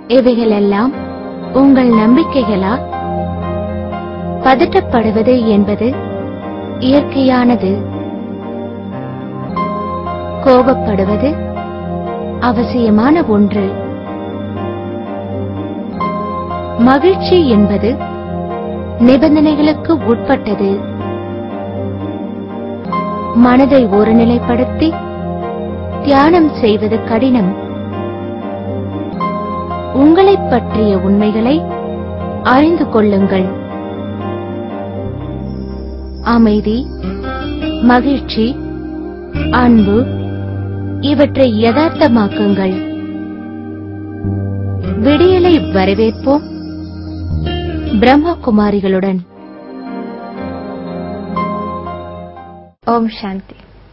இவைகளெல்லாம் உங்கள் நம்பிக்கைகளா பதட்டப்படுவது என்பது இயற்கையானது கோபப்படுவது அவசியமான ஒன்று மகிழ்ச்சி என்பது நிபந்தனைகளுக்கு உட்பட்டது மனதை ஒருநிலைப்படுத்தி தியானம் செய்வது கடினம் உங்களைப் பற்றிய உண்மைகளை அறிந்து கொள்ளுங்கள் அமைதி மகிழ்ச்சி அன்பு இவற்றை யதார்த்தமாக்குங்கள் விடியலை வரவேற்போம் பிரம்மகுமாரிகளுடன் ஓம் சாந்தி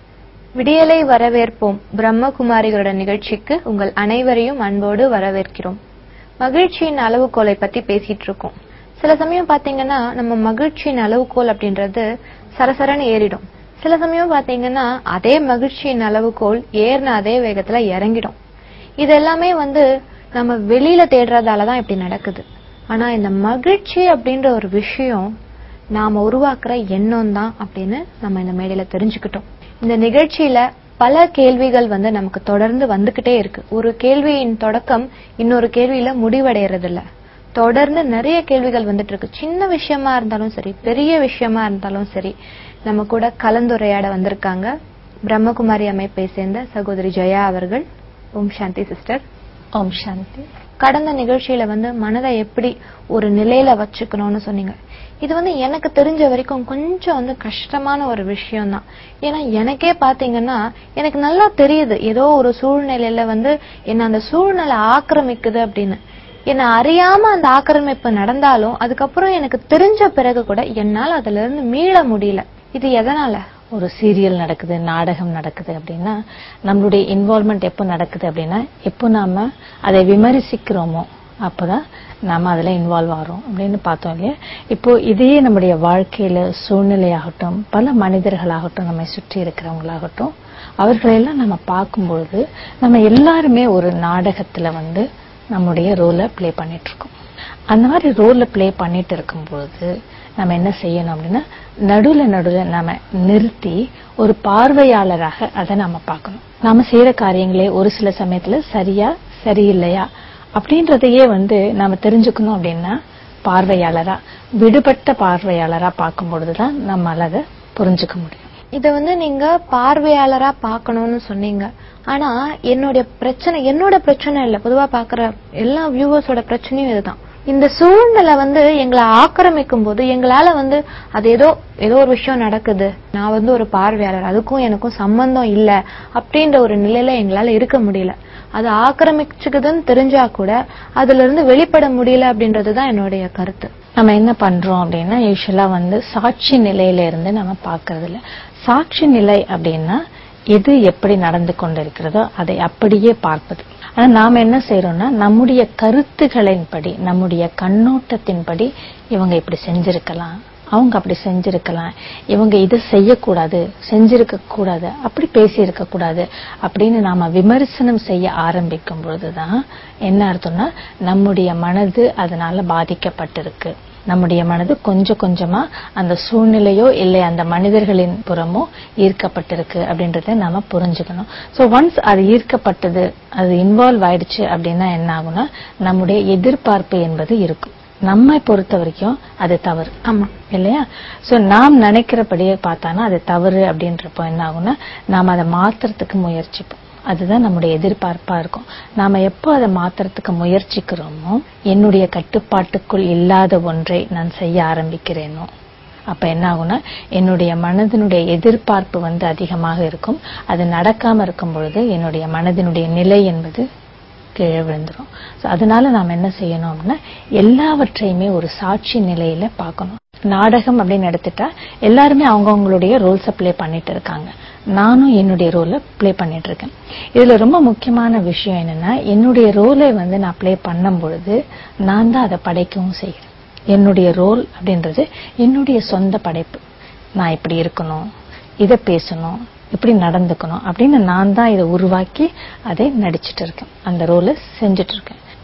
விடியலை வரவேற்போம் பிரம்மகுமாரிகளுடன் நிகழ்ச்சிக்கு உங்கள் அனைவரையும் அன்போடு வரவேற்கிறோம் மகிழ்ச்சியின் அளவுகோலை பத்தி பேசிட்டு இருக்கோம் சில சமயம் பாத்தீங்கன்னா நம்ம மகிழ்ச்சியின் அளவுகோல் அப்படின்றது சரசரன்னு ஏறிடும் சில சமயம் பாத்தீங்கன்னா அதே மகிழ்ச்சியின் அளவுகோல் ஏறின அதே வேகத்துல இறங்கிடும் இது எல்லாமே வந்து நம்ம வெளியில தேடுறதால தான் இப்படி நடக்குது ஆனா இந்த மகிழ்ச்சி அப்படின்ற ஒரு விஷயம் நாம உருவாக்குற எண்ணம் தான் அப்படின்னு நம்ம இந்த மேடையில தெரிஞ்சுக்கிட்டோம் இந்த நிகழ்ச்சியில பல கேள்விகள் வந்து நமக்கு தொடர்ந்து வந்துகிட்டே இருக்கு ஒரு கேள்வியின் தொடக்கம் இன்னொரு கேள்வியில முடிவடைறது இல்ல தொடர்ந்து நிறைய கேள்விகள் வந்துட்டு இருக்கு சின்ன விஷயமா இருந்தாலும் சரி பெரிய விஷயமா இருந்தாலும் சரி நம்ம கூட கலந்துரையாட வந்திருக்காங்க பிரம்மகுமாரி அமைப்பை சேர்ந்த சகோதரி ஜெயா அவர்கள் ஓம் சாந்தி சிஸ்டர் ஓம் சாந்தி கடந்த நிகழ்ச்சியில வந்து மனதை எப்படி ஒரு நிலையில வச்சுக்கணும்னு சொன்னீங்க இது வந்து எனக்கு தெரிஞ்ச வரைக்கும் கொஞ்சம் வந்து கஷ்டமான ஒரு விஷயம் தான் ஏன்னா எனக்கே பாத்தீங்கன்னா எனக்கு நல்லா தெரியுது ஏதோ ஒரு சூழ்நிலையில வந்து என்ன அந்த சூழ்நிலை ஆக்கிரமிக்குது அப்படின்னு என்ன அறியாம அந்த ஆக்கிரமிப்பு நடந்தாலும் அதுக்கப்புறம் எனக்கு தெரிஞ்ச பிறகு கூட என்னால அதுல இருந்து மீள முடியல இது எதனால ஒரு சீரியல் நடக்குது நாடகம் நடக்குது அப்படின்னா நம்மளுடைய இன்வால்மெண்ட் எப்போ நடக்குது அப்படின்னா எப்போ நாம அதை விமர்சிக்கிறோமோ அப்பதான் நாம அதுல இன்வால்வ் ஆகிறோம் அப்படின்னு பார்த்தோம் இல்லையா இப்போ இதே நம்முடைய வாழ்க்கையில சூழ்நிலையாகட்டும் பல மனிதர்களாகட்டும் நம்மை சுற்றி இருக்கிறவங்களாகட்டும் அவர்களெல்லாம் நம்ம பார்க்கும்பொழுது நம்ம எல்லாருமே ஒரு நாடகத்துல வந்து நம்முடைய ரோலை ப்ளே பண்ணிட்டு இருக்கோம் அந்த மாதிரி ரோல்ல ப்ளே பண்ணிட்டு இருக்கும்பொழுது நம்ம என்ன செய்யணும் அப்படின்னா நடுவுல நடுவுல நாம நிறுத்தி ஒரு பார்வையாளராக அதை நாம பார்க்கணும் நாம செய்யற காரியங்களே ஒரு சில சமயத்துல சரியா சரியில்லையா அப்படின்றதையே வந்து நாம தெரிஞ்சுக்கணும் அப்படின்னா பார்வையாளரா விடுபட்ட பார்வையாளரா பார்க்கும் பொழுதுதான் நம்மால அதை புரிஞ்சுக்க முடியும் இத வந்து நீங்க பார்வையாளரா பார்க்கணும்னு சொன்னீங்க ஆனா என்னுடைய பிரச்சனை என்னோட பிரச்சனை இல்ல பொதுவா பாக்குற எல்லா வியூவர்ஸோட பிரச்சனையும் இதுதான் இந்த சூழ்நிலை வந்து எங்களை ஆக்கிரமிக்கும் போது எங்களால வந்து அது ஏதோ ஏதோ ஒரு விஷயம் நடக்குது நான் வந்து ஒரு பார்வையாளர் அதுக்கும் எனக்கும் சம்பந்தம் இல்ல அப்படின்ற ஒரு நிலையில எங்களால இருக்க முடியல அது ஆக்கிரமிச்சுக்குதுன்னு தெரிஞ்சா கூட அதுல இருந்து வெளிப்பட முடியல அப்படின்றதுதான் என்னுடைய கருத்து நம்ம என்ன பண்றோம் அப்படின்னா யூஸ்வலா வந்து சாட்சி நிலையில இருந்து நம்ம பார்க்கறது இல்ல சாட்சி நிலை அப்படின்னா எது எப்படி நடந்து கொண்டிருக்கிறதோ அதை அப்படியே பார்ப்பது ஆனா நாம என்ன செய்யறோம்னா நம்முடைய கருத்துகளின்படி நம்முடைய கண்ணோட்டத்தின்படி இவங்க இப்படி செஞ்சிருக்கலாம் அவங்க அப்படி செஞ்சிருக்கலாம் இவங்க இதை செய்யக்கூடாது செஞ்சிருக்க கூடாது அப்படி பேசியிருக்க கூடாது அப்படின்னு நாம விமர்சனம் செய்ய ஆரம்பிக்கும் பொழுதுதான் என்ன அர்த்தம்னா நம்முடைய மனது அதனால பாதிக்கப்பட்டிருக்கு நம்முடைய மனது கொஞ்சம் கொஞ்சமா அந்த சூழ்நிலையோ இல்லை அந்த மனிதர்களின் புறமோ ஈர்க்கப்பட்டிருக்கு அப்படின்றத நாம புரிஞ்சுக்கணும் சோ ஒன்ஸ் அது ஈர்க்கப்பட்டது அது இன்வால்வ் ஆயிடுச்சு அப்படின்னா என்ன ஆகும்னா நம்முடைய எதிர்பார்ப்பு என்பது இருக்கும் நம்மை பொறுத்த வரைக்கும் அது தவறு ஆமா இல்லையா சோ நாம் நினைக்கிறபடியே பார்த்தானா அது தவறு அப்படின்றப்போ என்ன ஆகும்னா நாம அதை மாத்துறதுக்கு முயற்சிப்போம் அதுதான் நம்முடைய எதிர்பார்ப்பா இருக்கும் நாம எப்போ அதை மாத்துறதுக்கு முயற்சிக்கிறோமோ என்னுடைய கட்டுப்பாட்டுக்குள் இல்லாத ஒன்றை நான் செய்ய ஆரம்பிக்கிறேனோ அப்ப என்ன ஆகும்னா என்னுடைய மனதினுடைய எதிர்பார்ப்பு வந்து அதிகமாக இருக்கும் அது நடக்காம இருக்கும் பொழுது என்னுடைய மனதினுடைய நிலை என்பது கீழே விழுந்துரும் So, அதனால நாம் என்ன செய்யணும் அப்படின்னா எல்லாவற்றையுமே ஒரு சாட்சி நிலையில பார்க்கணும் நாடகம் அப்படின்னு எடுத்துட்டா எல்லாருமே அவங்கவங்களுடைய ரோல்ஸை ப்ளே பண்ணிட்டு இருக்காங்க நானும் என்னுடைய ரோலை ப்ளே பண்ணிட்டு இருக்கேன் இதுல ரொம்ப முக்கியமான விஷயம் என்னன்னா என்னுடைய ரோலை வந்து நான் ப்ளே பண்ணும் பொழுது நான் தான் அதை படைக்கவும் செய்கிறேன் என்னுடைய ரோல் அப்படின்றது என்னுடைய சொந்த படைப்பு நான் இப்படி இருக்கணும் இதை பேசணும் இப்படி நடந்துக்கணும் அப்படின்னு நான் தான் இதை உருவாக்கி அதை நடிச்சிட்டு இருக்கேன் அந்த ரோலை செஞ்சுட்டு இருக்கேன்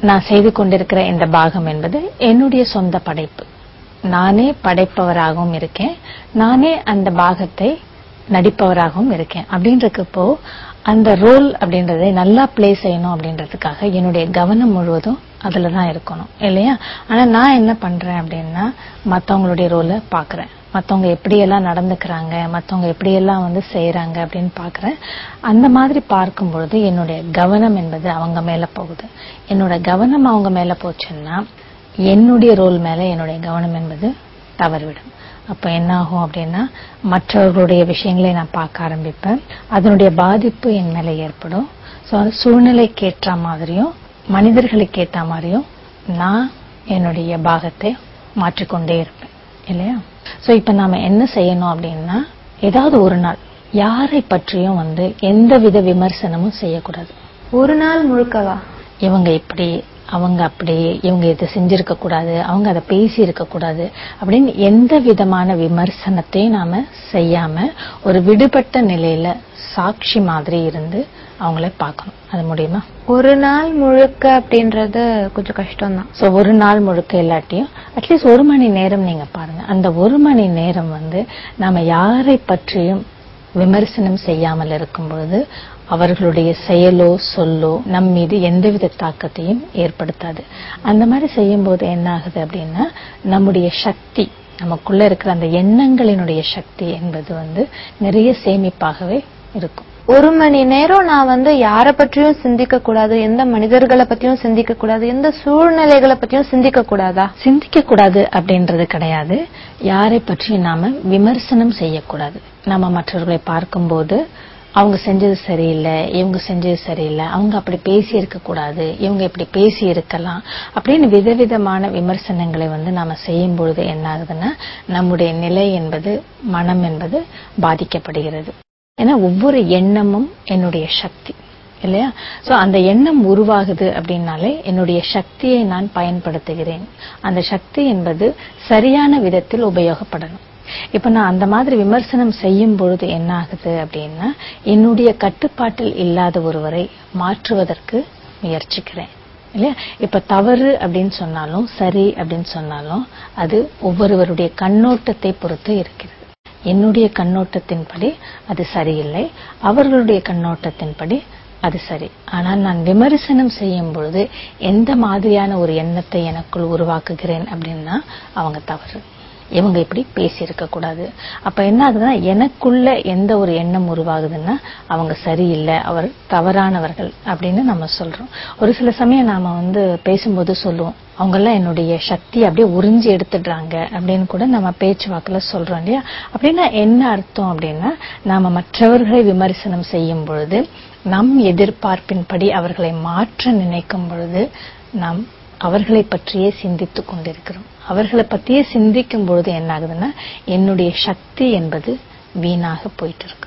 நான் செய்து கொண்டிருக்கிற இந்த பாகம் என்பது என்னுடைய சொந்த படைப்பு நானே படைப்பவராகவும் இருக்கேன் நானே அந்த பாகத்தை நடிப்பவராகவும் இருக்கேன் அப்படின்றக்கப்போ அந்த ரோல் அப்படின்றதை நல்லா ப்ளே செய்யணும் அப்படின்றதுக்காக என்னுடைய கவனம் முழுவதும் அதுல தான் இருக்கணும் இல்லையா ஆனா நான் என்ன பண்றேன் அப்படின்னா மத்தவங்களுடைய ரோலை பாக்குறேன் மத்தவங்க எப்படியெல்லாம் நடந்துக்கிறாங்க மத்தவங்க எப்படியெல்லாம் வந்து செய்யறாங்க அப்படின்னு பாக்குறேன் அந்த மாதிரி பார்க்கும் பொழுது என்னுடைய கவனம் என்பது அவங்க மேல போகுது என்னோட கவனம் அவங்க மேல போச்சுன்னா என்னுடைய ரோல் மேல என்னுடைய கவனம் என்பது தவறிவிடும் அப்ப என்ன ஆகும் அப்படின்னா மற்றவர்களுடைய விஷயங்களை நான் பார்க்க ஆரம்பிப்பேன் அதனுடைய பாதிப்பு என் மேல ஏற்படும் ஸோ அது சூழ்நிலைக்கு ஏற்ற மாதிரியும் மனிதர்களுக்கு ஏற்ற மாதிரியும் நான் என்னுடைய பாகத்தை மாற்றிக்கொண்டே இருப்பேன் இல்லையா சோ இப்ப நாம என்ன செய்யணும் அப்படின்னா ஏதாவது ஒரு நாள் யாரை பற்றியும் வந்து எந்தவித விமர்சனமும் செய்யக்கூடாது ஒரு நாள் முழுக்கவா இவங்க இப்படி அவங்க அப்படி இவங்க இதை செஞ்சிருக்க கூடாது அவங்க அதை பேசி இருக்க கூடாது அப்படின்னு எந்த விதமான விமர்சனத்தையும் நாம செய்யாம ஒரு விடுபட்ட நிலையில சாட்சி மாதிரி இருந்து அவங்கள பார்க்கணும் அது முடியுமா ஒரு நாள் முழுக்க அப்படின்றது கொஞ்சம் கஷ்டம் தான் சோ ஒரு நாள் முழுக்க இல்லாட்டியும் அட்லீஸ்ட் ஒரு மணி நேரம் நீங்க பாருங்க அந்த ஒரு மணி நேரம் வந்து நாம யாரை பற்றியும் விமர்சனம் செய்யாமல் இருக்கும் பொழுது அவர்களுடைய செயலோ சொல்லோ நம் மீது எந்தவித தாக்கத்தையும் ஏற்படுத்தாது அந்த மாதிரி செய்யும்போது என்ன ஆகுது அப்படின்னா நம்முடைய சக்தி நமக்குள்ள இருக்கிற அந்த எண்ணங்களினுடைய சக்தி என்பது வந்து நிறைய சேமிப்பாகவே இருக்கும் ஒரு மணி நேரம் நான் வந்து யார பற்றியும் சிந்திக்க கூடாது எந்த மனிதர்களை பத்தியும் சிந்திக்க கூடாது எந்த சூழ்நிலைகளை பத்தியும் சிந்திக்க கூடாதா சிந்திக்க கூடாது அப்படின்றது கிடையாது யாரை பற்றியும் நாம விமர்சனம் செய்யக்கூடாது நாம மற்றவர்களை பார்க்கும்போது அவங்க செஞ்சது சரியில்லை இவங்க செஞ்சது சரியில்லை அவங்க அப்படி பேசி இருக்க கூடாது இவங்க இப்படி பேசி இருக்கலாம் அப்படின்னு விதவிதமான விமர்சனங்களை வந்து நாம செய்யும் பொழுது என்ன ஆகுதுன்னா நம்முடைய நிலை என்பது மனம் என்பது பாதிக்கப்படுகிறது ஏன்னா ஒவ்வொரு எண்ணமும் என்னுடைய சக்தி இல்லையா சோ அந்த எண்ணம் உருவாகுது அப்படின்னாலே என்னுடைய சக்தியை நான் பயன்படுத்துகிறேன் அந்த சக்தி என்பது சரியான விதத்தில் உபயோகப்படணும் இப்ப நான் அந்த மாதிரி விமர்சனம் செய்யும் பொழுது என்ன ஆகுது அப்படின்னா என்னுடைய கட்டுப்பாட்டில் இல்லாத ஒருவரை மாற்றுவதற்கு முயற்சிக்கிறேன் இல்லையா இப்ப தவறு அப்படின்னு சொன்னாலும் சரி அப்படின்னு சொன்னாலும் அது ஒவ்வொருவருடைய கண்ணோட்டத்தை பொறுத்து இருக்கிறது என்னுடைய கண்ணோட்டத்தின்படி அது சரியில்லை அவர்களுடைய கண்ணோட்டத்தின்படி அது சரி ஆனால் நான் விமர்சனம் செய்யும் பொழுது எந்த மாதிரியான ஒரு எண்ணத்தை எனக்குள் உருவாக்குகிறேன் அப்படின்னா அவங்க தவறு இவங்க இப்படி பேசியிருக்க கூடாது அப்ப என்ன ஆகுதுன்னா எனக்குள்ள எந்த ஒரு எண்ணம் உருவாகுதுன்னா அவங்க சரியில்லை அவர் தவறானவர்கள் அப்படின்னு நம்ம சொல்றோம் ஒரு சில சமயம் நாம வந்து பேசும்போது சொல்லுவோம் அவங்க எல்லாம் என்னுடைய சக்தி அப்படியே உறிஞ்சி எடுத்துடுறாங்க அப்படின்னு கூட நம்ம பேச்சுவாக்குல சொல்றோம் இல்லையா அப்படின்னா என்ன அர்த்தம் அப்படின்னா நாம மற்றவர்களை விமர்சனம் செய்யும் பொழுது நம் எதிர்பார்ப்பின்படி அவர்களை மாற்ற நினைக்கும் பொழுது நாம் அவர்களை பற்றியே சிந்தித்துக் கொண்டிருக்கிறோம் அவர்களை பற்றியே சிந்திக்கும் பொழுது என்ன ஆகுதுன்னா என்னுடைய சக்தி என்பது வீணாக போயிட்டு இருக்கு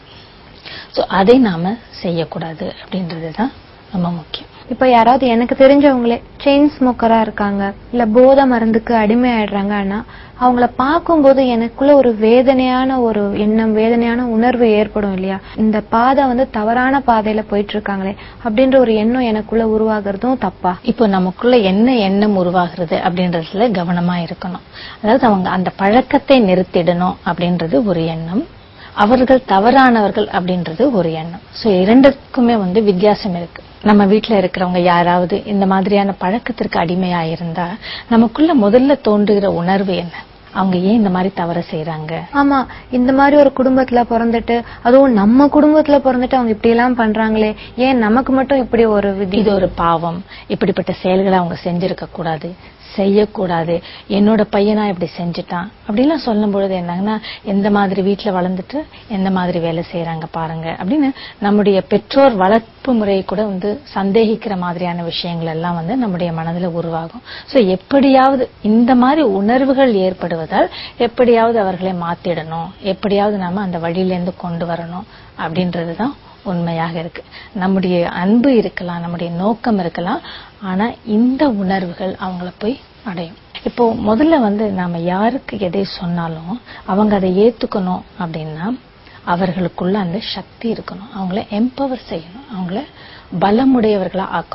சோ அதை நாம செய்யக்கூடாது அப்படின்றதுதான் ரொம்ப முக்கியம் இப்ப யாராவது எனக்கு தெரிஞ்சவங்களே செயின் ஸ்மோக்கரா இருக்காங்க இல்ல போதை மருந்துக்கு அடிமை ஆயிடுறாங்கன்னா அவங்கள பார்க்கும்போது எனக்குள்ள ஒரு வேதனையான ஒரு எண்ணம் வேதனையான உணர்வு ஏற்படும் இல்லையா இந்த பாதை வந்து தவறான பாதையில போயிட்டு இருக்காங்களே அப்படின்ற ஒரு எண்ணம் எனக்குள்ள உருவாகிறதும் தப்பா இப்போ நமக்குள்ள என்ன எண்ணம் உருவாகிறது அப்படின்றதுல கவனமா இருக்கணும் அதாவது அவங்க அந்த பழக்கத்தை நிறுத்திடணும் அப்படின்றது ஒரு எண்ணம் அவர்கள் தவறானவர்கள் அப்படின்றது ஒரு எண்ணம் சோ இரண்டுக்குமே வந்து வித்தியாசம் இருக்கு நம்ம வீட்ல இருக்கிறவங்க யாராவது இந்த மாதிரியான பழக்கத்திற்கு அடிமையா இருந்தா நமக்குள்ள முதல்ல தோன்றுகிற உணர்வு என்ன அவங்க ஏன் இந்த மாதிரி தவற செய்யறாங்க ஆமா இந்த மாதிரி ஒரு குடும்பத்துல பிறந்துட்டு அதுவும் நம்ம குடும்பத்துல பிறந்துட்டு அவங்க இப்படி எல்லாம் பண்றாங்களே ஏன் நமக்கு மட்டும் இப்படி ஒரு விதி இது ஒரு பாவம் இப்படிப்பட்ட செயல்களை அவங்க செஞ்சிருக்க கூடாது செய்யக்கூடாது என்னோட பையனா இப்படி செஞ்சுட்டான் அப்படிலாம் சொல்லும் பொழுது என்னங்கன்னா எந்த மாதிரி வீட்டுல வளர்ந்துட்டு எந்த மாதிரி வேலை செய்யறாங்க பாருங்க அப்படின்னு நம்முடைய பெற்றோர் வளர்ப்பு முறையை கூட வந்து சந்தேகிக்கிற மாதிரியான விஷயங்கள் எல்லாம் வந்து நம்முடைய மனதுல உருவாகும் சோ எப்படியாவது இந்த மாதிரி உணர்வுகள் ஏற்படுவதால் எப்படியாவது அவர்களை மாத்திடணும் எப்படியாவது நாம அந்த வழியில இருந்து கொண்டு வரணும் அப்படின்றதுதான் உண்மையாக இருக்கு நம்முடைய அன்பு இருக்கலாம் நம்முடைய நோக்கம் இருக்கலாம் ஆனா இந்த உணர்வுகள் அவங்கள போய் அடையும் இப்போ முதல்ல வந்து நாம யாருக்கு எதை சொன்னாலும் அவங்க அதை ஏத்துக்கணும் அப்படின்னா அவர்களுக்குள்ள அந்த சக்தி இருக்கணும் அவங்கள எம்பவர் செய்யணும் அவங்கள பலமுடையவர்களா ஆக்கணும்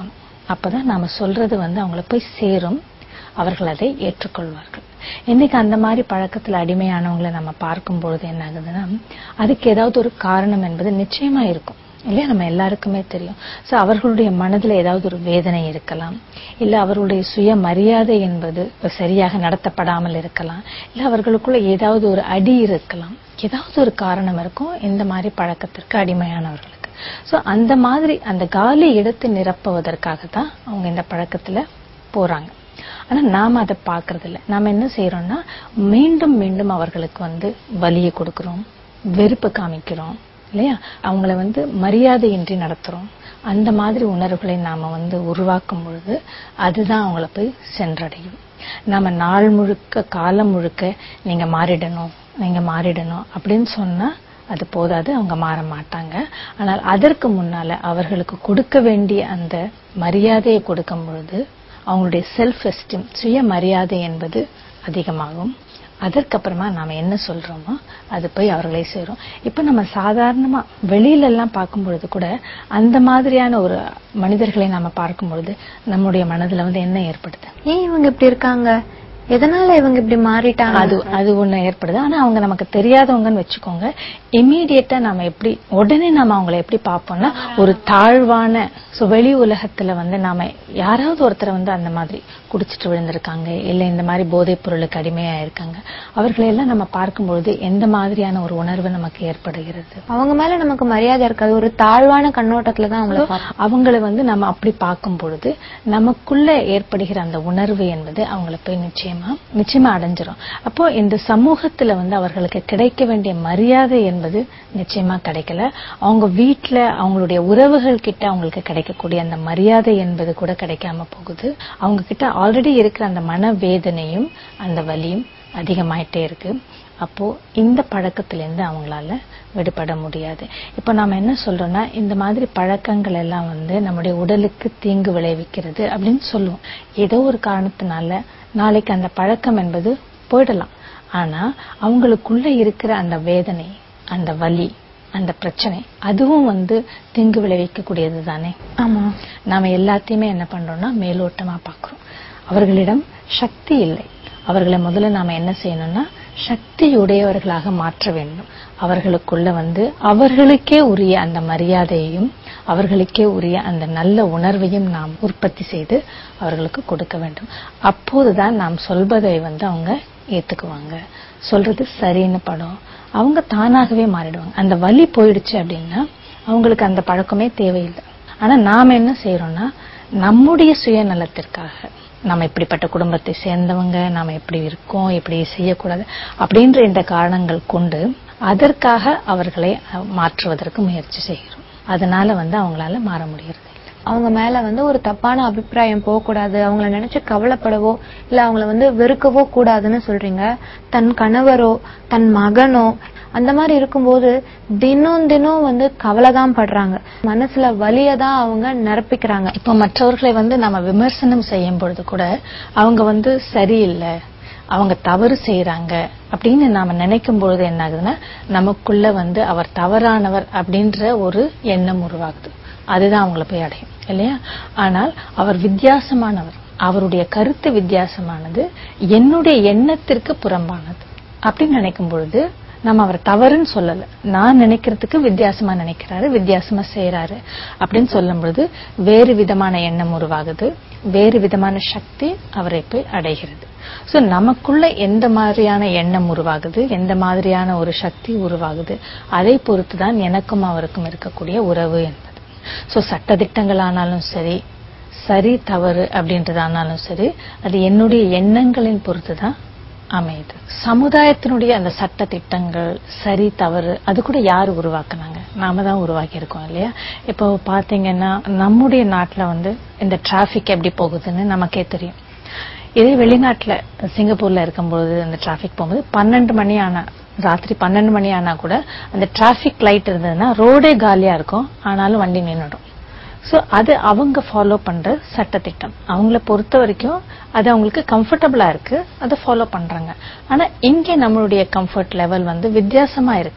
அப்பதான் நாம சொல்றது வந்து அவங்கள போய் சேரும் அவர்கள் அதை ஏற்றுக்கொள்வார்கள் இன்னைக்கு அந்த மாதிரி பழக்கத்துல அடிமையானவங்களை நம்ம பார்க்கும் பொழுது என்ன ஆகுதுன்னா அதுக்கு ஏதாவது ஒரு காரணம் என்பது நிச்சயமா இருக்கும் இல்லையா நம்ம எல்லாருக்குமே தெரியும் சோ அவர்களுடைய மனதுல ஏதாவது ஒரு வேதனை இருக்கலாம் இல்ல அவர்களுடைய சுய மரியாதை என்பது சரியாக நடத்தப்படாமல் இருக்கலாம் இல்ல அவர்களுக்குள்ள ஏதாவது ஒரு அடி இருக்கலாம் ஏதாவது ஒரு காரணம் இருக்கும் இந்த மாதிரி பழக்கத்திற்கு அடிமையானவர்களுக்கு சோ அந்த மாதிரி அந்த காலி இடத்தை நிரப்புவதற்காக தான் அவங்க இந்த பழக்கத்துல போறாங்க ஆனா நாம அதை பாக்குறது இல்ல நாம என்ன செய்யறோம்னா மீண்டும் மீண்டும் அவர்களுக்கு வந்து வலியை கொடுக்கிறோம் வெறுப்பு காமிக்கிறோம் இல்லையா அவங்கள வந்து மரியாதையின்றி நடத்துறோம் அந்த மாதிரி உணர்வுகளை நாம வந்து உருவாக்கும் பொழுது அதுதான் அவங்கள போய் சென்றடையும் நாம நாள் முழுக்க காலம் முழுக்க நீங்க மாறிடணும் நீங்க மாறிடணும் அப்படின்னு சொன்னா அது போதாது அவங்க மாற மாட்டாங்க ஆனால் அதற்கு முன்னால அவர்களுக்கு கொடுக்க வேண்டிய அந்த மரியாதையை கொடுக்கும் பொழுது அவங்களுடைய செல்ஃப் எஸ்டீம் சுய மரியாதை என்பது அதிகமாகும் அதற்கப்புறமா நாம என்ன சொல்றோமோ அது போய் அவர்களை சேரும் இப்ப நம்ம சாதாரணமா வெளியில எல்லாம் பார்க்கும் பொழுது கூட அந்த மாதிரியான ஒரு மனிதர்களை நாம பார்க்கும் பொழுது நம்முடைய மனதுல வந்து என்ன ஏற்படுது ஏன் இவங்க இப்படி இருக்காங்க எதனால இவங்க இப்படி மாறிட்டாங்க அது அது ஒண்ணு ஏற்படுது ஆனா அவங்க நமக்கு தெரியாதவங்கன்னு வச்சுக்கோங்க இமீடியட்டா நாம எப்படி உடனே நாம அவங்கள எப்படி பார்ப்போம்னா ஒரு தாழ்வான சோ வெளி உலகத்துல வந்து நாம யாராவது ஒருத்தரை வந்து அந்த மாதிரி குடிச்சிட்டு விழுந்திருக்காங்க இல்ல இந்த மாதிரி போதைப் பொருளுக்கு அடிமையா இருக்காங்க அவர்களை எல்லாம் நம்ம பார்க்கும்பொழுது எந்த மாதிரியான ஒரு உணர்வு நமக்கு ஏற்படுகிறது அவங்க மேல நமக்கு மரியாதை இருக்காது ஒரு தாழ்வான கண்ணோட்டத்துல தான் அவங்கள பார்ப்போம் அவங்களை வந்து நம்ம அப்படி பார்க்கும் பொழுது நமக்குள்ள ஏற்படுகிற அந்த உணர்வு என்பது அவங்கள போய் நிச்சயமா நிச்சயமா அடைஞ்சிரும் அப்போ இந்த சமூகத்துல வந்து அவர்களுக்கு கிடைக்க வேண்டிய மரியாதை என்பது நிச்சயமா கிடைக்கல அவங்க வீட்ல அவங்களுடைய உறவுகள் கிட்ட அவங்களுக்கு கிடைக்கக்கூடிய அந்த மரியாதை என்பது கூட கிடைக்காம போகுது அவங்க கிட்ட ஆல்ரெடி இருக்கிற அந்த மனவேதனையும் அந்த வலியும் அதிகமாயிட்டே இருக்கு அப்போ இந்த பழக்கத்திலிருந்து அவங்களால விடுபட முடியாது இப்போ நாம என்ன சொல்றோம்னா இந்த மாதிரி பழக்கங்கள் எல்லாம் வந்து நம்முடைய உடலுக்கு தீங்கு விளைவிக்கிறது அப்படின்னு சொல்லுவோம் ஏதோ ஒரு காரணத்தினால நாளைக்கு அந்த பழக்கம் என்பது போயிடலாம் ஆனா அவங்களுக்குள்ள இருக்கிற அந்த வேதனை அந்த வலி அந்த பிரச்சனை அதுவும் வந்து தீங்கு விளைவிக்கக்கூடியது தானே ஆமா நாம எல்லாத்தையுமே என்ன பண்றோம்னா மேலோட்டமா பார்க்கிறோம் அவர்களிடம் சக்தி இல்லை அவர்களை முதல்ல நாம என்ன செய்யணும்னா சக்தியுடையவர்களாக மாற்ற வேண்டும் அவர்களுக்குள்ள வந்து அவர்களுக்கே உரிய அந்த மரியாதையையும் அவர்களுக்கே உரிய அந்த நல்ல உணர்வையும் நாம் உற்பத்தி செய்து அவர்களுக்கு கொடுக்க வேண்டும் அப்போதுதான் நாம் சொல்வதை வந்து அவங்க ஏத்துக்குவாங்க சொல்றது சரின்னு படம் அவங்க தானாகவே மாறிடுவாங்க அந்த வலி போயிடுச்சு அப்படின்னா அவங்களுக்கு அந்த பழக்கமே தேவையில்லை ஆனா நாம என்ன செய்யறோம்னா நம்முடைய சுயநலத்திற்காக நம்ம இப்படிப்பட்ட குடும்பத்தை சேர்ந்தவங்க நாம எப்படி இருக்கோம் எப்படி செய்யக்கூடாது அப்படின்ற இந்த காரணங்கள் கொண்டு அதற்காக அவர்களை அஹ், மாற்றுவதற்கு முயற்சி செய்கிறோம் அதனால வந்து அவங்களால மாற முடியறது இல்ல. அவங்க மேல வந்து ஒரு தப்பான அபிப்பிராயம் போகக்கூடாது அவங்கள நினைச்சு கவலைப்படவோ இல்ல அவங்கள வந்து வெறுக்கவோ கூடாதுன்னு சொல்றீங்க தன் கணவரோ தன் மகனோ அந்த மாதிரி இருக்கும்போது தினம் தினம் வந்து கவலை தான் படுறாங்க மனசுல வலியை தான் அவங்க நிரப்பிக்கிறாங்க இப்போ மற்றவர்களை வந்து நம்ம விமர்சனம் செய்யும் பொழுது கூட அவங்க வந்து சரியில்லை அவங்க தவறு செய்யறாங்க அப்படின்னு நாம நினைக்கும் பொழுது என்ன ஆகுதுன்னா நமக்குள்ள வந்து அவர் தவறானவர் அப்படின்ற ஒரு எண்ணம் உருவாகுது அதுதான் அவங்கள போய் அடையும் இல்லையா ஆனால் அவர் வித்தியாசமானவர் அவருடைய கருத்து வித்தியாசமானது என்னுடைய எண்ணத்திற்கு புறம்பானது அப்படின்னு நினைக்கும் பொழுது நம்ம அவர் தவறுன்னு சொல்லல நான் நினைக்கிறதுக்கு வித்தியாசமா நினைக்கிறாரு வித்தியாசமா செய்யறாரு அப்படின்னு சொல்லும் பொழுது வேறு விதமான எண்ணம் உருவாகுது வேறு விதமான சக்தி அவரை போய் அடைகிறது சோ நமக்குள்ள எந்த மாதிரியான எண்ணம் உருவாகுது எந்த மாதிரியான ஒரு சக்தி உருவாகுது அதை பொறுத்துதான் எனக்கும் அவருக்கும் இருக்கக்கூடிய உறவு என்பது சோ சட்டதிட்டங்கள் ஆனாலும் சரி சரி தவறு அப்படின்றதானாலும் சரி அது என்னுடைய எண்ணங்களின் பொறுத்துதான் அமையுது சமுதாயத்தினுடைய அந்த சட்ட திட்டங்கள் சரி தவறு அது கூட யார் உருவாக்குனாங்க நாம தான் உருவாக்கி இருக்கோம் இல்லையா இப்போ பாத்தீங்கன்னா நம்முடைய நாட்டுல வந்து இந்த டிராபிக் எப்படி போகுதுன்னு நமக்கே தெரியும் இதே வெளிநாட்டுல சிங்கப்பூர்ல இருக்கும்போது அந்த டிராபிக் போகும்போது பன்னெண்டு மணி ஆனா ராத்திரி பன்னெண்டு மணி ஆனா கூட அந்த டிராபிக் லைட் இருந்ததுன்னா ரோடே காலியா இருக்கும் ஆனாலும் வண்டி நின்னுடும் சோ அது அவங்க ஃபாலோ பண்ற சட்டத்திட்டம் அவங்கள பொறுத்த வரைக்கும் அது அவங்களுக்கு கம்ஃபர்டபுளா இருக்கு அதை ஃபாலோ பண்றாங்க ஆனா இங்க நம்மளுடைய கம்ஃபர்ட் லெவல் வந்து வித்தியாசமா இருக்கு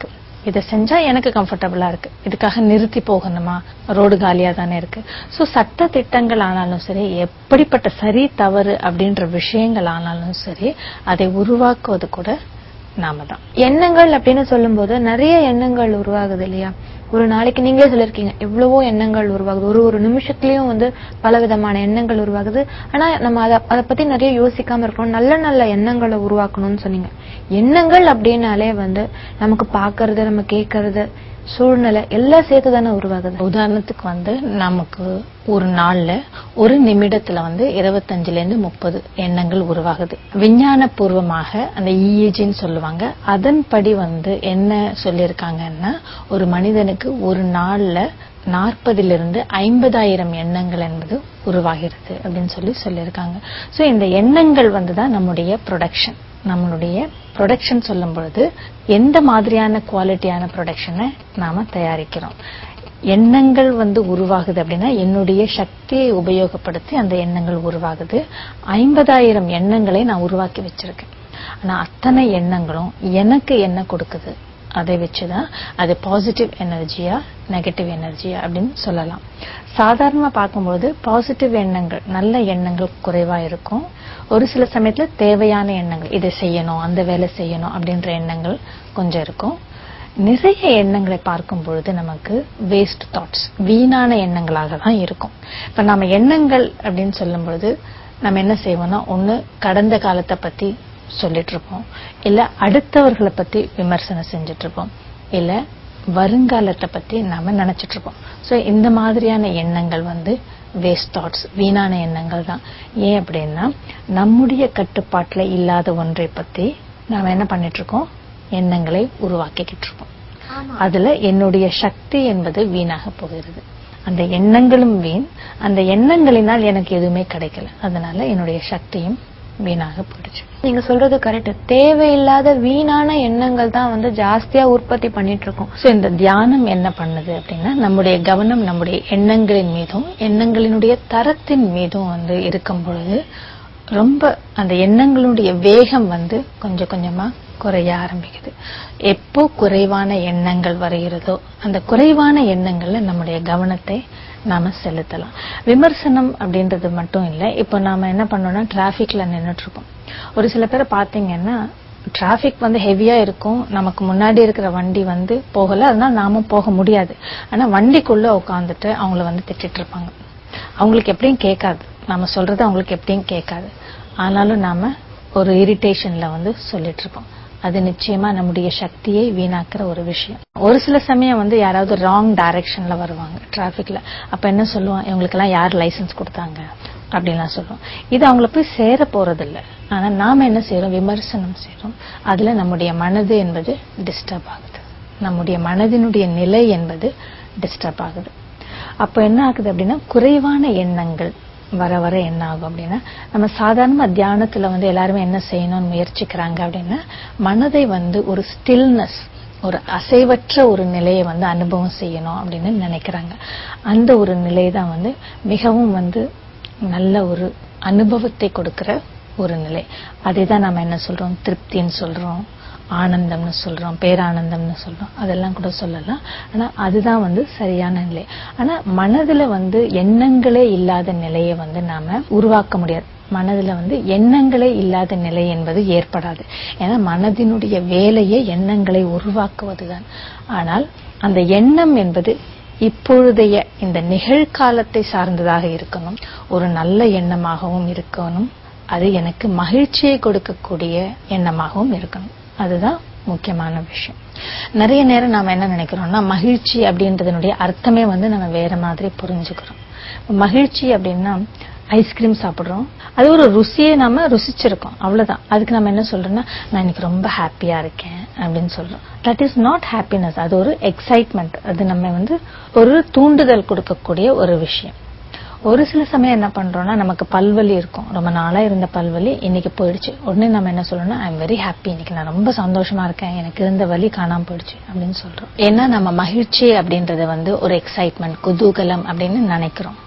இதை செஞ்சா எனக்கு கம்ஃபர்டபுளா இருக்கு இதுக்காக நிறுத்தி போகணுமா ரோடு காலியா தானே இருக்கு சோ சட்ட திட்டங்கள் ஆனாலும் சரி எப்படிப்பட்ட சரி தவறு அப்படின்ற விஷயங்கள் ஆனாலும் சரி அதை உருவாக்குவது கூட நாம தான் எண்ணங்கள் அப்படின்னு சொல்லும்போது நிறைய எண்ணங்கள் உருவாகுது இல்லையா ஒரு நாளைக்கு நீங்களே சொல்லிருக்கீங்க எவ்வளவோ எண்ணங்கள் உருவாகுது ஒரு ஒரு நிமிஷத்துலயும் வந்து பல விதமான எண்ணங்கள் உருவாகுது ஆனா நம்ம அத அத பத்தி நிறைய யோசிக்காம இருக்கணும் நல்ல நல்ல எண்ணங்களை உருவாக்கணும்னு சொன்னீங்க எண்ணங்கள் அப்படின்னாலே வந்து நமக்கு பாக்குறது நம்ம கேட்கறது சூழ்நிலை எல்லாம் சேர்த்து தானே உருவாகுது உதாரணத்துக்கு வந்து நமக்கு ஒரு நாள்ல ஒரு நிமிடத்துல வந்து இருபத்தஞ்சுல இருந்து முப்பது எண்ணங்கள் உருவாகுது விஞ்ஞான பூர்வமாக அந்த இஏஜின்னு சொல்லுவாங்க அதன்படி வந்து என்ன சொல்லியிருக்காங்கன்னா ஒரு மனிதனுக்கு ஒரு நாள்ல நாற்பதிலிருந்து ஐம்பதாயிரம் எண்ணங்கள் என்பது உருவாகிறது அப்படின்னு சொல்லி சொல்லியிருக்காங்க சோ இந்த எண்ணங்கள் வந்து தான் நம்முடைய ப்ரொடக்ஷன் நம்மளுடைய ப்ரொடக்ஷன் சொல்லும் பொழுது எந்த மாதிரியான குவாலிட்டியான ப்ரொடக்ஷனை நாம தயாரிக்கிறோம் எண்ணங்கள் வந்து உருவாகுது அப்படின்னா என்னுடைய சக்தியை உபயோகப்படுத்தி அந்த எண்ணங்கள் உருவாகுது ஐம்பதாயிரம் எண்ணங்களை நான் உருவாக்கி வச்சிருக்கேன் ஆனா அத்தனை எண்ணங்களும் எனக்கு என்ன கொடுக்குது அதை வச்சுதான் அது பாசிட்டிவ் எனர்ஜியா நெகட்டிவ் எனர்ஜியா அப்படின்னு சொல்லலாம் சாதாரணமா பார்க்கும்போது பாசிட்டிவ் எண்ணங்கள் நல்ல எண்ணங்கள் குறைவா இருக்கும் ஒரு சில சமயத்துல தேவையான எண்ணங்கள் இதை செய்யணும் அந்த வேலை செய்யணும் அப்படின்ற எண்ணங்கள் கொஞ்சம் இருக்கும் நிறைய எண்ணங்களை பார்க்கும் பொழுது நமக்கு வேஸ்ட் தாட்ஸ் வீணான எண்ணங்களாக தான் இருக்கும் இப்ப நம்ம எண்ணங்கள் அப்படின்னு சொல்லும் பொழுது நம்ம என்ன செய்வோம்னா ஒண்ணு கடந்த காலத்தை பத்தி சொல்லிட்டு இருப்போம் இல்ல அடுத்தவர்களை பத்தி விமர்சனம் செஞ்சுட்டு இருப்போம் இல்ல வருங்காலத்தை பத்தி நாம நினைச்சிட்டு இருப்போம் சோ இந்த மாதிரியான எண்ணங்கள் வந்து வேஸ்ட் தாட்ஸ் வீணான எண்ணங்கள் தான் ஏன் அப்படின்னா நம்முடைய கட்டுப்பாட்டுல இல்லாத ஒன்றை பத்தி நாம என்ன பண்ணிட்டு இருக்கோம் எண்ணங்களை உருவாக்கிக்கிட்டு இருக்கோம் அதுல என்னுடைய சக்தி என்பது வீணாக போகிறது அந்த எண்ணங்களும் வீண் அந்த எண்ணங்களினால் எனக்கு எதுவுமே கிடைக்கல அதனால என்னுடைய சக்தியும் வீணாக போயிடுச்சு நீங்க சொல்றது கரெக்ட் தேவையில்லாத வீணான எண்ணங்கள் தான் வந்து ஜாஸ்தியா உற்பத்தி பண்ணிட்டு இருக்கோம் சோ இந்த தியானம் என்ன பண்ணுது அப்படின்னா நம்முடைய கவனம் நம்முடைய எண்ணங்களின் மீதும் எண்ணங்களினுடைய தரத்தின் மீதும் வந்து இருக்கும் பொழுது ரொம்ப அந்த எண்ணங்களுடைய வேகம் வந்து கொஞ்சம் கொஞ்சமா குறைய ஆரம்பிக்குது எப்போ குறைவான எண்ணங்கள் வருகிறதோ அந்த குறைவான எண்ணங்கள்ல நம்முடைய கவனத்தை நாம செலுத்தலாம் விமர்சனம் அப்படின்றது மட்டும் இல்ல இப்போ நாம என்ன பண்ணோம்னா டிராபிக்ல நின்னுட்டு இருக்கோம் ஒரு சில பேரை பாத்தீங்கன்னா டிராபிக் வந்து ஹெவியா இருக்கும் நமக்கு முன்னாடி இருக்கிற வண்டி வந்து போகல அதனால நாமும் போக முடியாது ஆனா வண்டிக்குள்ள உட்காந்துட்டு அவங்கள வந்து திட்டிட்டு இருப்பாங்க அவங்களுக்கு எப்படியும் கேட்காது நாம சொல்றது அவங்களுக்கு எப்படியும் கேட்காது ஆனாலும் நாம ஒரு இரிட்டேஷன்ல வந்து சொல்லிட்டு இருப்போம் அது நிச்சயமா நம்முடைய சக்தியை வீணாக்குற ஒரு விஷயம் ஒரு சில சமயம் வந்து யாராவது ராங் டைரக்ஷன்ல வருவாங்க டிராபிக்ல அப்ப என்ன சொல்லுவோம் இவங்களுக்கு எல்லாம் யார் லைசன்ஸ் கொடுத்தாங்க அப்படின்லாம் சொல்லுவோம் இது அவங்கள போய் சேர போறது இல்ல ஆனா நாம என்ன செய்யறோம் விமர்சனம் செய்யறோம் அதுல நம்முடைய மனது என்பது டிஸ்டர்ப் ஆகுது நம்முடைய மனதினுடைய நிலை என்பது டிஸ்டர்ப் ஆகுது அப்ப என்ன ஆகுது அப்படின்னா குறைவான எண்ணங்கள் வர வர என்ன ஆகும் அப்படின்னா நம்ம சாதாரண தியானத்துல வந்து எல்லாருமே என்ன செய்யணும்னு முயற்சிக்கிறாங்க அப்படின்னா மனதை வந்து ஒரு ஸ்டில்னஸ் ஒரு அசைவற்ற ஒரு நிலையை வந்து அனுபவம் செய்யணும் அப்படின்னு நினைக்கிறாங்க அந்த ஒரு நிலை தான் வந்து மிகவும் வந்து நல்ல ஒரு அனுபவத்தை கொடுக்கிற ஒரு நிலை அதை தான் நம்ம என்ன சொல்றோம் திருப்தின்னு சொல்றோம் ஆனந்தம்னு சொல்றோம் பேரானந்தம்னு சொல்றோம் அதெல்லாம் கூட சொல்லலாம் ஆனா அதுதான் வந்து சரியான நிலை ஆனா மனதுல வந்து எண்ணங்களே இல்லாத நிலையை வந்து நாம உருவாக்க முடியாது மனதுல வந்து எண்ணங்களே இல்லாத நிலை என்பது ஏற்படாது ஏன்னா மனதினுடைய வேலையே எண்ணங்களை உருவாக்குவதுதான் ஆனால் அந்த எண்ணம் என்பது இப்பொழுதைய இந்த நிகழ்காலத்தை சார்ந்ததாக இருக்கணும் ஒரு நல்ல எண்ணமாகவும் இருக்கணும் அது எனக்கு மகிழ்ச்சியை கொடுக்கக்கூடிய எண்ணமாகவும் இருக்கணும் அதுதான் முக்கியமான விஷயம் நிறைய நேரம் நாம என்ன நினைக்கிறோம்னா மகிழ்ச்சி அப்படின்றதனுடைய அர்த்தமே வந்து நம்ம வேற மாதிரி புரிஞ்சுக்கிறோம் மகிழ்ச்சி அப்படின்னா ஐஸ்கிரீம் சாப்பிடுறோம் அது ஒரு ருசியை நாம ருசிச்சிருக்கோம் அவ்வளவுதான் அதுக்கு நம்ம என்ன சொல்றோம்னா நான் இன்னைக்கு ரொம்ப ஹாப்பியா இருக்கேன் அப்படின்னு சொல்றோம் தட் இஸ் நாட் ஹாப்பினஸ் அது ஒரு எக்ஸைட்மெண்ட் அது நம்ம வந்து ஒரு தூண்டுதல் கொடுக்கக்கூடிய ஒரு விஷயம் ஒரு சில சமயம் என்ன பண்றோம்னா நமக்கு பல்வலி இருக்கும் ரொம்ப நாளா இருந்த பல்வலி இன்னைக்கு போயிடுச்சு உடனே நம்ம என்ன சொல்லணும்னா ஐ எம் வெரி ஹாப்பி இன்னைக்கு நான் ரொம்ப சந்தோஷமா இருக்கேன் எனக்கு இருந்த வலி காணாம போயிடுச்சு அப்படின்னு சொல்றோம் ஏன்னா நம்ம மகிழ்ச்சி அப்படின்றத வந்து ஒரு எக்ஸைட்மெண்ட் குதூகலம் அப்படின்னு நினைக்கிறோம்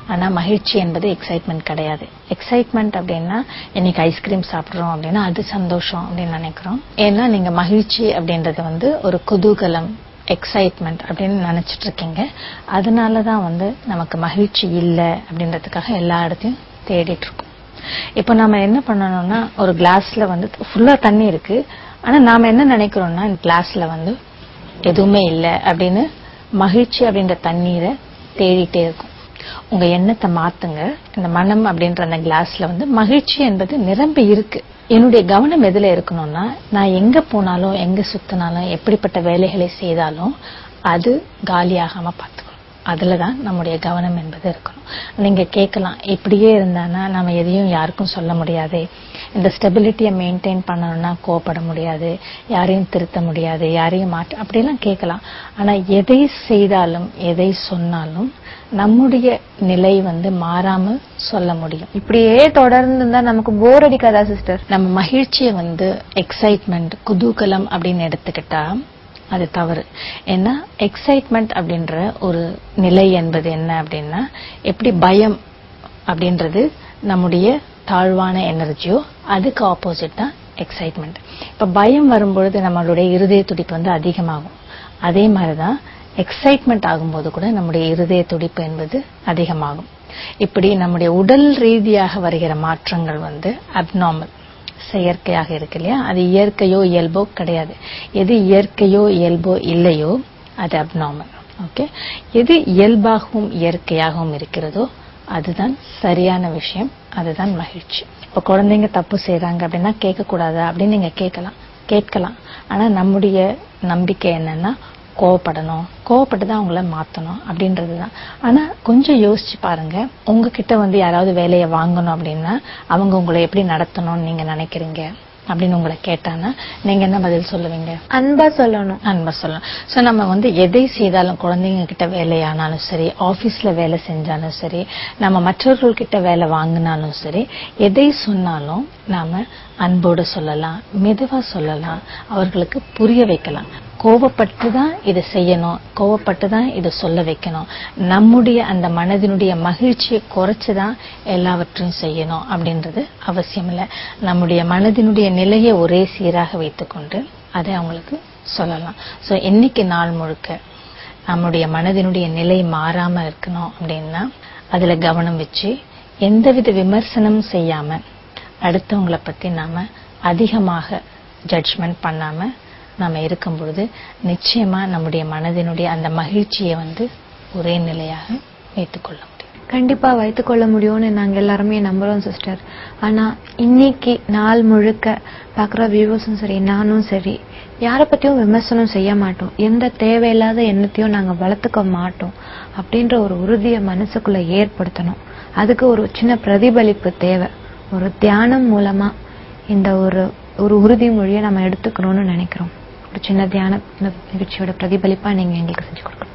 ஆனா மகிழ்ச்சி என்பது எக்ஸைட்மெண்ட் கிடையாது எக்ஸைட்மெண்ட் அப்படின்னா இன்னைக்கு ஐஸ்கிரீம் சாப்பிடுறோம் அப்படின்னா அது சந்தோஷம் அப்படின்னு நினைக்கிறோம் ஏன்னா நீங்க மகிழ்ச்சி அப்படின்றது வந்து ஒரு குதூகலம் எக்ஸைட்மெண்ட் அப்படின்னு நினைச்சிட்டு இருக்கீங்க அதனால தான் வந்து நமக்கு மகிழ்ச்சி இல்லை அப்படின்றதுக்காக எல்லா இடத்தையும் தேடிட்டு இருக்கோம் இப்போ நாம என்ன பண்ணணும்னா ஒரு கிளாஸ்ல வந்து ஃபுல்லா தண்ணி இருக்கு ஆனா நாம என்ன நினைக்கிறோம்னா இந்த கிளாஸ்ல வந்து எதுவுமே இல்லை அப்படின்னு மகிழ்ச்சி அப்படின்ற தண்ணீரை தேடிட்டே இருக்கும் உங்க எண்ணத்தை மாத்துங்க இந்த மனம் அப்படின்ற அந்த கிளாஸ்ல வந்து மகிழ்ச்சி என்பது நிரம்பி இருக்கு என்னுடைய கவனம் எதுல இருக்கணும்னா நான் எங்க போனாலும் எங்க சுத்தினாலும் எப்படிப்பட்ட வேலைகளை செய்தாலும் அது காலியாகாம பார்த்துக்கணும் அதுலதான் நம்முடைய கவனம் என்பது இருக்கணும் நீங்க கேட்கலாம் இப்படியே இருந்தானா நம்ம எதையும் யாருக்கும் சொல்ல முடியாது இந்த ஸ்டெபிலிட்டியை மெயின்டைன் பண்ணணும்னா கோபப்பட முடியாது யாரையும் திருத்த முடியாது யாரையும் மாற்ற அப்படிலாம் கேட்கலாம் ஆனா எதை செய்தாலும் எதை சொன்னாலும் நம்முடைய நிலை வந்து மாறாம சொல்ல முடியும் இப்படியே தொடர்ந்து இருந்தா நமக்கு போர் அடிக்காதா சிஸ்டர் நம்ம மகிழ்ச்சியை வந்து எக்ஸைட்மெண்ட் குதூகலம் அப்படின்னு எடுத்துக்கிட்டா அது தவறு ஏன்னா எக்ஸைட்மெண்ட் அப்படின்ற ஒரு நிலை என்பது என்ன அப்படின்னா எப்படி பயம் அப்படின்றது நம்முடைய தாழ்வான எனர்ஜியோ அதுக்கு ஆப்போசிட் தான் எக்ஸைட்மெண்ட் இப்ப பயம் வரும்பொழுது நம்மளுடைய இருதய துடிப்பு வந்து அதிகமாகும் அதே மாதிரிதான் எக்ஸைட்மெண்ட் ஆகும்போது கூட நம்முடைய இருதய துடிப்பு என்பது அதிகமாகும் இப்படி நம்முடைய உடல் ரீதியாக வருகிற மாற்றங்கள் வந்து அப்நார்மல் செயற்கையாக இருக்கு இல்லையா அது இயற்கையோ இயல்போ கிடையாது எது இயற்கையோ இயல்போ இல்லையோ அது அப்நார்மல் ஓகே எது இயல்பாகவும் இயற்கையாகவும் இருக்கிறதோ அதுதான் சரியான விஷயம் அதுதான் மகிழ்ச்சி இப்ப குழந்தைங்க தப்பு செய்றாங்க அப்படின்னா கேட்க கூடாதா அப்படின்னு நீங்க கேட்கலாம் கேட்கலாம் ஆனா நம்முடைய நம்பிக்கை என்னன்னா கோவப்படணும் கோவப்பட்டு தான் அவங்கள மாத்தணும் அப்படின்றதுதான் ஆனா கொஞ்சம் யோசிச்சு பாருங்க உங்ககிட்ட வந்து யாராவது வேலையை வாங்கணும் அப்படின்னா அவங்க உங்களை எப்படி நடத்தணும்னு நீங்க நினைக்கிறீங்க அப்படின்னு உங்களை கேட்டானா நீங்க என்ன பதில் சொல்லுவீங்க அன்பா சொல்லணும் அன்பா சொல்லலாம் சோ நம்ம வந்து எதை செய்தாலும் குழந்தைங்க கிட்ட வேலையானாலும் சரி ஆபீஸ்ல வேலை செஞ்சாலும் சரி நம்ம மற்றவர்கள் கிட்ட வேலை வாங்கினாலும் சரி எதை சொன்னாலும் நாம அன்போடு சொல்லலாம் மெதுவா சொல்லலாம் அவர்களுக்கு புரிய வைக்கலாம் கோவப்பட்டு தான் இதை செய்யணும் கோவப்பட்டு தான் இதை சொல்ல வைக்கணும் நம்முடைய அந்த மனதினுடைய மகிழ்ச்சியை குறைச்சு தான் எல்லாவற்றையும் செய்யணும் அப்படின்றது அவசியம் இல்லை நம்முடைய மனதினுடைய நிலையை ஒரே சீராக வைத்துக்கொண்டு அதை அவங்களுக்கு சொல்லலாம் சோ இன்னைக்கு நாள் முழுக்க நம்முடைய மனதினுடைய நிலை மாறாம இருக்கணும் அப்படின்னா அதுல கவனம் வச்சு எந்தவித விமர்சனம் செய்யாம அடுத்தவங்களை பத்தி நாம அதிகமாக ஜட்ஜ்மெண்ட் பண்ணாம நாம இருக்கும் பொழுது நிச்சயமா நம்முடைய மனதினுடைய அந்த மகிழ்ச்சியை வந்து ஒரே நிலையாக வைத்துக்கொள்ள முடியும் கண்டிப்பா வைத்துக்கொள்ள முடியும்னு நாங்க எல்லாருமே நம்புறோம் சிஸ்டர் ஆனா இன்னைக்கு நாள் முழுக்க பாக்குற வியூவர்ஸும் சரி நானும் சரி யார பத்தியும் விமர்சனம் செய்ய மாட்டோம் எந்த தேவையில்லாத எண்ணத்தையும் நாங்க வளர்த்துக்க மாட்டோம் அப்படின்ற ஒரு உறுதியை மனசுக்குள்ள ஏற்படுத்தணும் அதுக்கு ஒரு சின்ன பிரதிபலிப்பு தேவை ஒரு தியானம் மூலமா இந்த ஒரு ஒரு உறுதிமொழியை நம்ம எடுத்துக்கணும்னு நினைக்கிறோம் ஒரு சின்ன தியான நிகழ்ச்சியோட பிரதிபலிப்பா நீங்க எங்களுக்கு செஞ்சு கொடுக்கணும்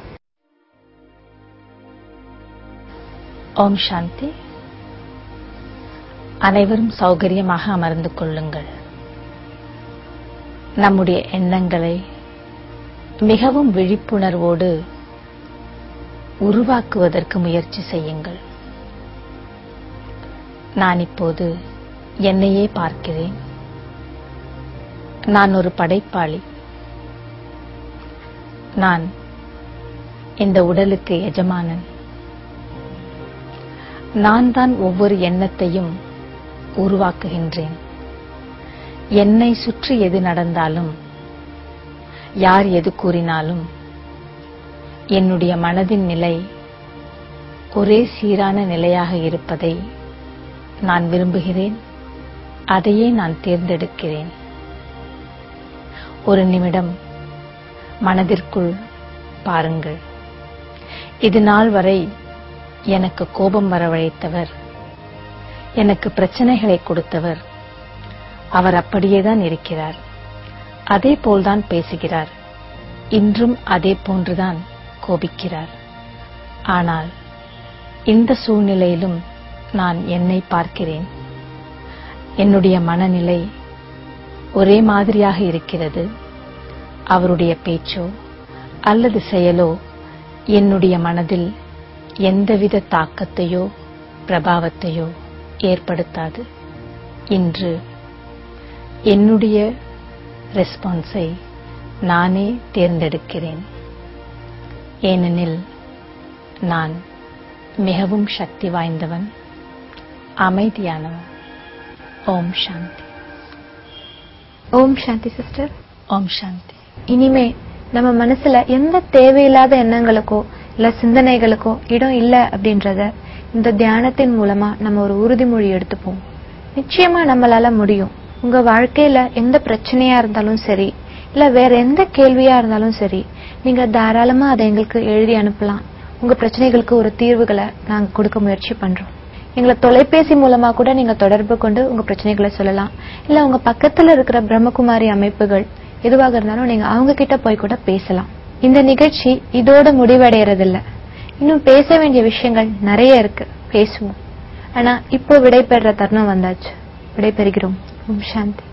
ஓம் சாந்தி அனைவரும் சௌகரியமாக அமர்ந்து கொள்ளுங்கள் நம்முடைய எண்ணங்களை மிகவும் விழிப்புணர்வோடு உருவாக்குவதற்கு முயற்சி செய்யுங்கள் நான் இப்போது என்னையே பார்க்கிறேன் நான் ஒரு படைப்பாளி நான் இந்த உடலுக்கு எஜமானன் நான் தான் ஒவ்வொரு எண்ணத்தையும் உருவாக்குகின்றேன் என்னை சுற்றி எது நடந்தாலும் யார் எது கூறினாலும் என்னுடைய மனதின் நிலை ஒரே சீரான நிலையாக இருப்பதை நான் விரும்புகிறேன் அதையே நான் தேர்ந்தெடுக்கிறேன் ஒரு நிமிடம் மனதிற்குள் பாருங்கள் இது நாள் வரை எனக்கு கோபம் வரவழைத்தவர் எனக்கு பிரச்சனைகளை கொடுத்தவர் அவர் அப்படியேதான் இருக்கிறார் அதே போல்தான் பேசுகிறார் இன்றும் அதே போன்றுதான் கோபிக்கிறார் ஆனால் இந்த சூழ்நிலையிலும் நான் என்னை பார்க்கிறேன் என்னுடைய மனநிலை ஒரே மாதிரியாக இருக்கிறது அவருடைய பேச்சோ அல்லது செயலோ என்னுடைய மனதில் எந்தவித தாக்கத்தையோ பிரபாவத்தையோ ஏற்படுத்தாது இன்று என்னுடைய ரெஸ்பான்ஸை நானே தேர்ந்தெடுக்கிறேன் ஏனெனில் நான் மிகவும் சக்தி வாய்ந்தவன் அமைதியானவன் ஓம் சாந்தி ஓம் சாந்தி சிஸ்டர் ஓம் சாந்தி இனிமே நம்ம மனசுல எந்த தேவையில்லாத எண்ணங்களுக்கோ இல்ல சிந்தனைகளுக்கோ இடம் இல்ல அப்படின்றத இந்த தியானத்தின் மூலமா நம்ம ஒரு உறுதிமொழி எடுத்துப்போம் நிச்சயமா நம்மளால முடியும் உங்க வாழ்க்கையில எந்த பிரச்சனையா இருந்தாலும் சரி இல்ல வேற எந்த கேள்வியா இருந்தாலும் சரி நீங்க தாராளமா அதை எங்களுக்கு எழுதி அனுப்பலாம் உங்க பிரச்சனைகளுக்கு ஒரு தீர்வுகளை நாங்க கொடுக்க முயற்சி பண்றோம் எங்களை தொலைபேசி மூலமா கூட நீங்க தொடர்பு கொண்டு உங்க பிரச்சனைகளை சொல்லலாம் இல்ல உங்க பக்கத்துல இருக்கிற பிரம்மகுமாரி அமைப்புகள் எதுவாக இருந்தாலும் நீங்க அவங்க கிட்ட போய் கூட பேசலாம் இந்த நிகழ்ச்சி இதோட முடிவடையறதில்ல இன்னும் பேச வேண்டிய விஷயங்கள் நிறைய இருக்கு பேசுவோம் ஆனா இப்போ விடைபெறுற தருணம் வந்தாச்சு விடைபெறுகிறோம் ஓம் சாந்தி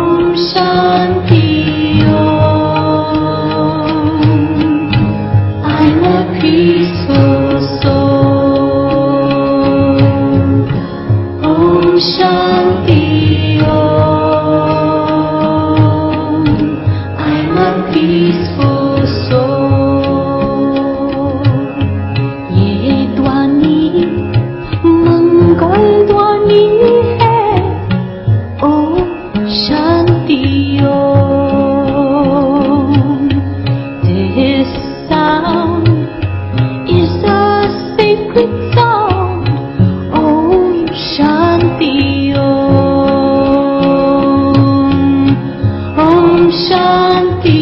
I'm a peaceful soul. Om Shanti Om. I'm a peaceful soul. ये ध्वनि मंगल ध्वनि है ओम शांति ओम This sound is a sacred sound. Om Shanti Om. Om Shanti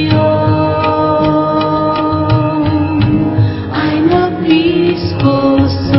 Om. I'm a peaceful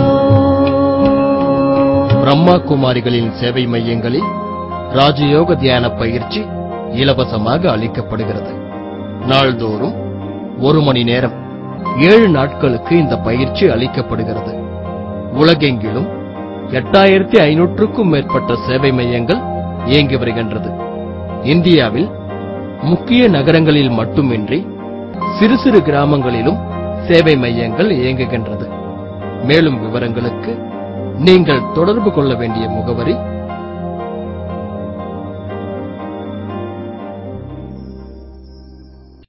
soul. Brahma குமாரிகளின் சேவை மையங்களில் ராஜயோக தியான பயிற்சி இலவசமாக அளிக்கப்படுகிறது நாள்தோறும் ஒரு மணி நேரம் ஏழு நாட்களுக்கு இந்த பயிற்சி அளிக்கப்படுகிறது உலகெங்கிலும் எட்டாயிரத்தி ஐநூற்றுக்கும் மேற்பட்ட சேவை மையங்கள் இயங்கி வருகின்றது இந்தியாவில் முக்கிய நகரங்களில் மட்டுமின்றி சிறு சிறு கிராமங்களிலும் சேவை மையங்கள் இயங்குகின்றது மேலும் விவரங்களுக்கு நீங்கள் தொடர்பு கொள்ள வேண்டிய முகவரி